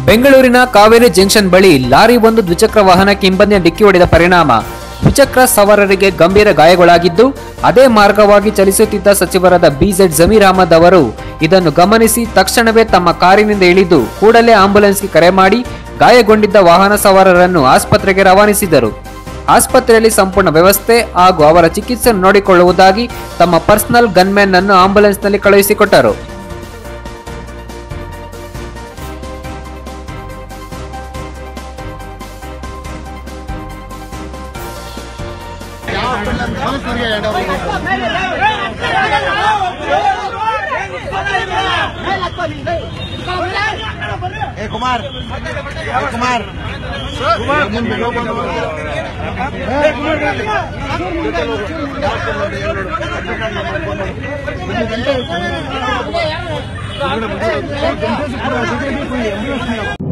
ಬೆಂಗಳೂರಿನ ಕಾವೇರಿ ಜಂಕ್ಷನ್ ಬಳಿ ಲಾರಿ ಒಂದು ದ್ವಿಚಕ್ರ ವಾಹನಕ್ಕೆ ಹಿಂಬದಿಯ ಡಿಕ್ಕಿ ಹೊಡೆದ ಪರಿಣಾಮ ದ್ವಿಚಕ್ರ ಸವಾರರಿಗೆ ಗಂಭೀರ ಗಾಯಗೊಳಾಗಿದ್ದು ಅದೇ ಮಾರ್ಗವಾಗಿ ಚಲಿಸುತ್ತಿದ್ದ ಸಚಿವರಾದ ಬಿಜೆಡ್ ಜಮೀರ್ ಅಹಮದ್ ಅವರು ಇದನ್ನು ಗಮನಿಸಿ ತಕ್ಷಣವೇ ತಮ್ಮ ಕಾರಿನಿಂದ ಇಳಿದು ಕೂಡಲೇ ಆಂಬ್ಯುಲೆನ್ಸ್ಗೆ ಕರೆ ಮಾಡಿ ಗಾಯಗೊಂಡಿದ್ದ ವಾಹನ ಸವಾರರನ್ನು ಆಸ್ಪತ್ರೆಗೆ ರವಾನಿಸಿದರು ಆಸ್ಪತ್ರೆಯಲ್ಲಿ ಸಂಪೂರ್ಣ ವ್ಯವಸ್ಥೆ ಹಾಗೂ ಅವರ ಚಿಕಿತ್ಸೆ ನೋಡಿಕೊಳ್ಳುವುದಾಗಿ ತಮ್ಮ ಪರ್ಸನಲ್ ಗನ್ಮ್ಯಾನ್ ಅನ್ನು ಆಂಬ್ಯುಲೆನ್ಸ್ನಲ್ಲಿ ಕಳುಹಿಸಿಕೊಟ್ಟರು ए कुमार ए कुमार ಕುಮಾರ್